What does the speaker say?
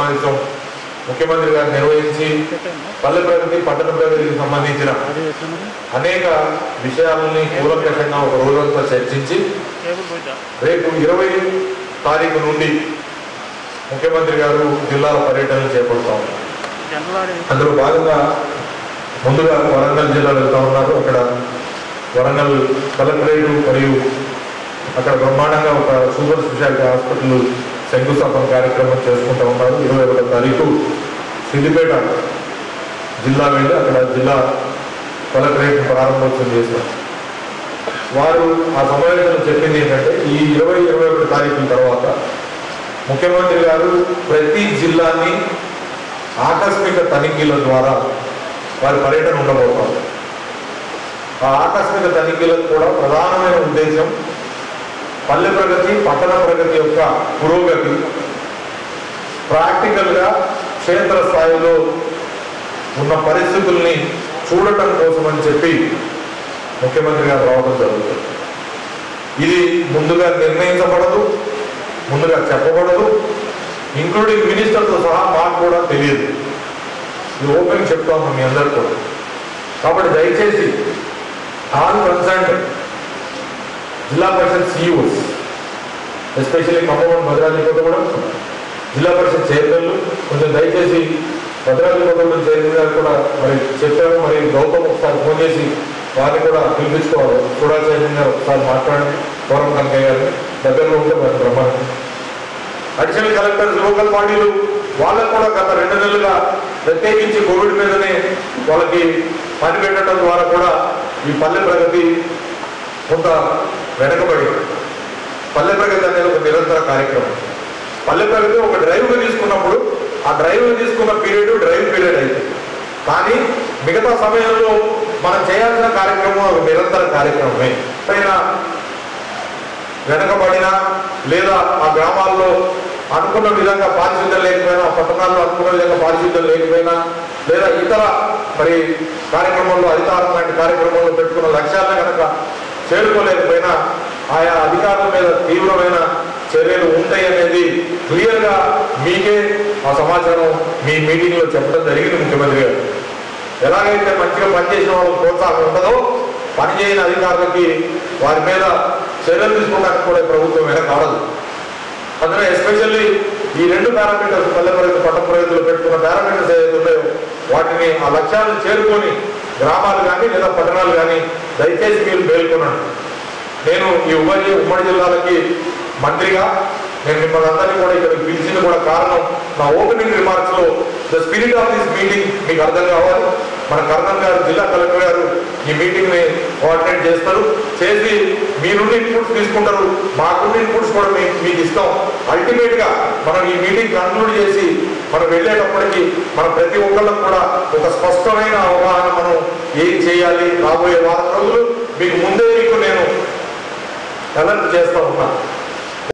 సమావేశం ముఖ్యమంత్రి గారు నిర్వహించి పల్లె ప్రగతి పట్టణ ప్రగతికి సంబంధించిన అనేక విషయాలని కూలంకషంగా ఒక రోజంతా చర్చించి రేపు ఇరవై తారీఖు నుండి ముఖ్యమంత్రి గారు జిల్లాల పర్యటనలు చేపడతా ఉన్నారు అందులో భాగంగా ముందుగా వరంగల్ జిల్లా వెళ్తా ఉన్నారు అక్కడ వరంగల్ కలెక్టరేట్ మరియు అక్కడ బ్రహ్మాండంగా ఒక సూపర్ స్పెషాలిటీ హాస్పిటల్ శంకుస్థాపన కార్యక్రమం చేసుకుంటూ ఉన్నారు ఇరవై ఒకటో తారీఖు సిద్దిపేట జిల్లా వెళ్ళి అక్కడ జిల్లా కలెక్టరేట్ ప్రారంభోత్సవం చేశారు వారు ఆ సమావేశంలో చెప్పింది ఏంటంటే ఈ ఇరవై ఇరవై ఒకటి తారీఖుల తర్వాత ముఖ్యమంత్రి గారు ప్రతి జిల్లాని ఆకస్మిక తనిఖీల ద్వారా వారి పర్యటన ఉండబోతారు ఆ ఆకస్మిక తనిఖీలకు కూడా ప్రధానమైన ఉద్దేశం పల్లె ప్రగతి పట్టణ ప్రగతి యొక్క పురోగతి ప్రాక్టికల్గా క్షేత్ర స్థాయిలో ఉన్న పరిస్థితుల్ని చూడటం కోసం అని చెప్పి ముఖ్యమంత్రి గారు రావడం జరుగుతుంది ఇది ముందుగా నిర్ణయించబడదు ముందుగా చెప్పబడదు ఇంక్లూడింగ్ మినిస్టర్తో సహా మాకు కూడా తెలియదు ఇది ఓపెన్ చెప్తాము మీ అందరు కూడా కాబట్టి దయచేసి all concern zilla parishad CEOs especially Khammam Bhadradri Kothagudem zilla parishad చైర్మన్లు కొంచెం దయచేసి భద్రాద్రి కొత్తగూడెం చైర్మన్ గారు కూడా మరి చెప్పాము మరి గౌతమ్ ఒకసారి ఫోన్ చేసి వారిని కూడా పిలిపించుకోవాలి కూడా చైర్మన్ గారు ఒకసారి మాట్లాడండి గౌరవం కనకయ్య గారిని దగ్గరలో ఉంటే మరి బ్రహ్మాండం అడిషనల్ కలెక్టర్స్ లోకల్ బాడీలు వాళ్ళకు కూడా గత రెండు నెలలుగా ప్రత్యేకించి కోవిడ్ మీదనే వాళ్ళకి పని పెట్టడం ద్వారా కూడా ఈ పల్లె ప్రగతి కొంత వెనకబడి పల్లె ప్రగతి అనేది ఒక నిరంతర కార్యక్రమం పల్లె ప్రగతి ఒక డ్రైవ్గా తీసుకున్నప్పుడు ఆ డ్రైవ్ తీసుకున్న పీరియడ్ డ్రైవ్ పీరియడ్ అయితే కానీ మిగతా సమయంలో మనం చేయాల్సిన కార్యక్రమం ఒక నిరంతర కార్యక్రమమే పైన వెనకబడిన లేదా ఆ గ్రామాల్లో అనుకున్న విధంగా పారిశుద్ధ్యం లేకపోయినా పట్టణాల్లో అనుకున్న విధంగా పారిశుద్ధ్యం లేకపోయినా లేదా ఇతర మరి కార్యక్రమంలో అధికారం లాంటి కార్యక్రమంలో పెట్టుకున్న లక్ష్యాలను కనుక చేరుకోలేకపోయినా ఆయా అధికారుల మీద తీవ్రమైన చర్యలు ఉంటాయి అనేది క్లియర్గా మీకే ఆ సమాచారం మీ మీటింగ్లో చెప్పడం జరిగింది ముఖ్యమంత్రి గారు ఎలాగైతే మంచిగా పనిచేసిన వాళ్ళకి ప్రోత్సాహం ఉంటుందో పనిచేయని అధికారులకి వారి మీద చర్యలు తీసుకోవడానికి కూడా ఈ ప్రభుత్వం వెనకాడదు అందులో ఎస్పెషల్లీ ఈ రెండు పారామీటర్స్ పల్లె ప్రగతి పట్ట ప్రగతిలో పెట్టుకున్న పారామీటర్స్ ఏదైతే ఉన్నాయో వాటిని ఆ లక్ష్యాలను చేరుకొని గ్రామాలు కానీ లేదా పట్టణాలు కానీ దయచేసి మీరు మేల్కొనండి నేను ఈ ఉమ్మడి ఉమ్మడి జిల్లాలకి మంత్రిగా నేను మిమ్మల్ని అందరినీ కూడా ఇక్కడికి పిలిచింది కూడా కారణం నా ఓపెనింగ్ రిమార్క్స్ లో the spirit of this meeting మీకు అర్థం కావాలి మన కర్నల్ గారు జిల్లా కలెక్టర్ గారు ఈ మీటింగ్ ని కోఆర్డినేట్ చేస్తారు చేసి మీ నుండి ఇన్పుట్స్ తీసుకుంటారు మాకున్న ఇన్పుట్స్ కూడా మీ- మీకు ఇస్తాం అల్టిమేట్ గా మనం ఈ మీటింగ్ కన్క్లూడ్ చేసి మనం వెళ్ళేటప్పటికి మన ప్రతి ఒక్కళ్ళకు కూడా ఒక స్పష్టమైన అవగాహన మనం ఏం చేయాలి రాబోయే వారం రోజులు మీకు ముందే మీకు నేను అలర్ట్ చేస్తా ఉన్నా